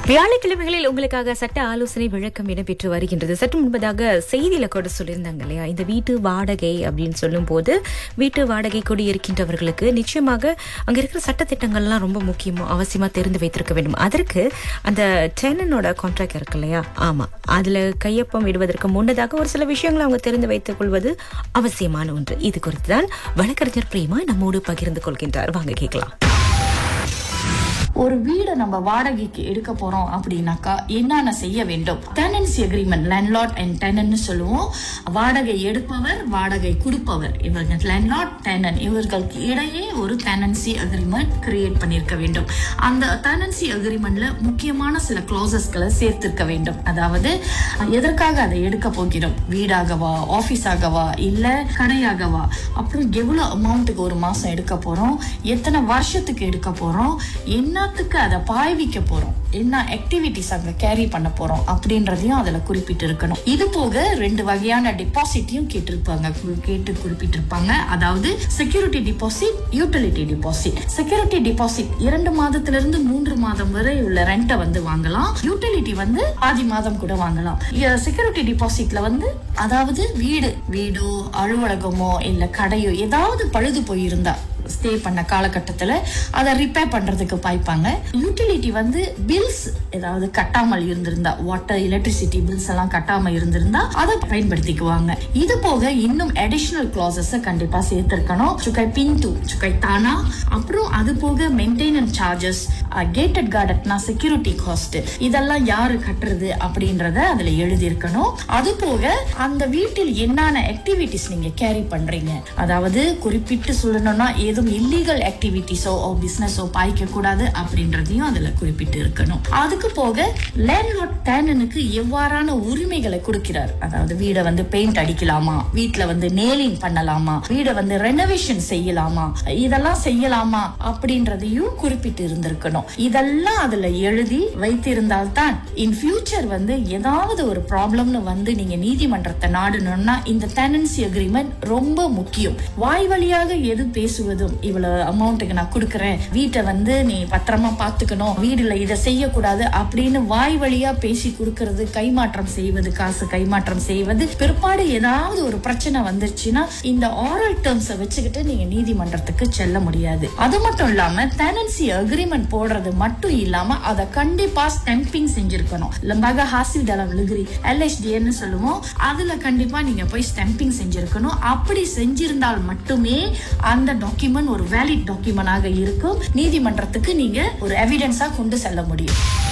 வியாழக்கிழமைகளில் உங்களுக்காக சட்ட ஆலோசனை விளக்கம் இடம்பெற்று வருகின்றது சற்று முன்பதாக செய்தியில கூட சொல்லியிருந்தாங்க இல்லையா இந்த வீட்டு வாடகை அப்படின்னு சொல்லும் போது வீட்டு வாடகை குடியிருக்கின்றவர்களுக்கு நிச்சயமாக அங்க இருக்கிற சட்டத்திட்டங்கள்லாம் ரொம்ப முக்கியமா அவசியமா தெரிந்து வைத்திருக்க வேண்டும் அதற்கு அந்த டெனனோட கான்ட்ராக்ட் இருக்கு இல்லையா ஆமா அதுல கையொப்பம் இடுவதற்கு முன்னதாக ஒரு சில விஷயங்களை அவங்க தெரிந்து வைத்துக் கொள்வது அவசியமான ஒன்று இது குறித்து தான் வழக்கறிஞர் பிரேமா நம்மோடு பகிர்ந்து கொள்கின்றார் வாங்க கேட்கலாம் ஒரு வீடை நம்ம வாடகைக்கு எடுக்க போறோம் அப்படின்னாக்கா என்னென்ன செய்ய வேண்டும் டெனன்சி அக்ரிமெண்ட் லேண்ட்லார்ட் அண்ட் டெனன்னு சொல்லுவோம் வாடகை எடுப்பவர் வாடகை கொடுப்பவர் இவர்கள் லேண்ட்லார்ட் டெனன் இவர்களுக்கு இடையே ஒரு டெனன்சி அக்ரிமெண்ட் கிரியேட் பண்ணியிருக்க வேண்டும் அந்த டெனன்சி அக்ரிமெண்ட்ல முக்கியமான சில க்ளோசஸ்களை சேர்த்திருக்க வேண்டும் அதாவது எதற்காக அதை எடுக்க போகிறோம் வீடாகவா ஆபீஸ் ஆகவா இல்ல கடையாகவா அப்புறம் எவ்வளவு அமௌண்ட்டுக்கு ஒரு மாசம் எடுக்க போறோம் எத்தனை வருஷத்துக்கு எடுக்க போறோம் என்னத்துக்கு அதை பாய்விக்க போறோம் என்ன ஆக்டிவிட்டிஸ் அங்க கேரி பண்ண போறோம் அப்படின்றதையும் அதுல குறிப்பிட்டு இருக்கணும் இது போக ரெண்டு வகையான டெபாசிட்டையும் கேட்டிருப்பாங்க கு- கேட்டு குறிப்பிட்டிருப்பாங்க அதாவது security deposit utility deposit security deposit இரண்டு மாதத்துல இருந்து மூன்று மாதம் வரை உள்ள ரெண்டை வந்து வாங்கலாம் யூட்டிலிட்டி வந்து பாதி மாதம் கூட வாங்கலாம் செக்யூரிட்டி டிபாசிட்ல வந்து அதாவது வீடு வீடோ அலுவலகமோ இல்ல கடையோ ஏதாவது பழுது போயிருந்தா ஸ்டே பண்ண காலகட்டத்துல அதை ரிப்பேர் பண்றதுக்கு பாய்ப்பாங்க யூட்டிலிட்டி வந்து பில்ஸ் ஏதாவது கட்டாமல் இருந்திருந்தா வாட்டர் எலக்ட்ரிசிட்டி பில்ஸ் எல்லாம் கட்டாம இருந்திருந்தா அதை பயன்படுத்திக்குவாங்க இது போக இன்னும் அடிஷனல் கிளாசஸ் கண்டிப்பா சேர்த்திருக்கணும் சுக்கை பின்டு சுக்கை தானா அப்புறம் அது போக மெயின்டெனன்ஸ் சார்ஜஸ் கேட்டட் கார்டட்னா செக்யூரிட்டி காஸ்ட் இதெல்லாம் யாரு கட்டுறது அப்படின்றத அதுல எழுதியிருக்கணும் அது போக அந்த வீட்டில் என்னென்ன ஆக்டிவிட்டிஸ் நீங்க கேரி பண்றீங்க அதாவது குறிப்பிட்டு சொல்லணும்னா ஏதும் இல்லீகல் ஆக்டிவிட்டிஸோ பிசினஸோ பாய்க்க கூடாது அப்படின்றதையும் அதுல குறிப்பிட்டு இருக்கணும் அதுக்கு போக லேண்ட்லார்ட் டேனனுக்கு எவ்வாறான உரிமைகளை கொடுக்கிறார் அதாவது வீடை வந்து பெயிண்ட் அடிக்கலாமா வீட்ல வந்து நேலிங் பண்ணலாமா வீடை வந்து ரெனோவேஷன் செய்யலாமா இதெல்லாம் செய்யலாமா அப்படின்றதையும் குறிப்பிட்டு இருந்திருக்கணும் இதெல்லாம் அதுல எழுதி வைத்திருந்தால் தான் இன் ஃபியூச்சர் வந்து ஏதாவது ஒரு ப்ராப்ளம்னு வந்து நீங்க நீதிமன்றத்தை நாடணும்னா இந்த டெனன்சி அக்ரிமெண்ட் ரொம்ப முக்கியம் வாய் வழியாக எது பேசுவதும் இவ்வளவு அமௌண்ட்டுக்கு நான் கொடுக்குறேன் வீட்டை வந்து நீ பத்திரமா பாத்துக்கணும் வீடுல இதை செய்யக்கூடாது அப்படின்னு வாய் வழியா பேசி கொடுக்கறது கைமாற்றம் செய்வது காசு கைமாற்றம் செய்வது பிற்பாடு ஏதாவது ஒரு பிரச்சனை வந்துருச்சுன்னா இந்த ஆரல் டேர்ம்ஸை வச்சுக்கிட்டு நீங்க நீதிமன்றத்துக்கு செல்ல முடியாது அது மட்டும் இல்லாம டெனன்சி அக்ரிமெண்ட் போடுறது மட்டும் இல்லாம அதை கண்டிப்பா ஸ்டெம்பிங் செஞ்சிருக்கணும் லம்பாக ஹாசில் டலம் லிகிரி எல்எஸ்டின்னு சொல்லுவோம் அதுல கண்டிப்பா நீங்க போய் ஸ்டெம்பிங் செஞ்சிருக்கணும் அப்படி செஞ்சிருந்தால் மட்டுமே அந்த டாக்குமெண்ட் ஒரு வேலிட் டாக்குமெண்டாக இருக்கும் நீதிமன்றத்துக்கு நீங்க ஒரு எவிடன்ஸா கொண்டு செல்ல முடியும்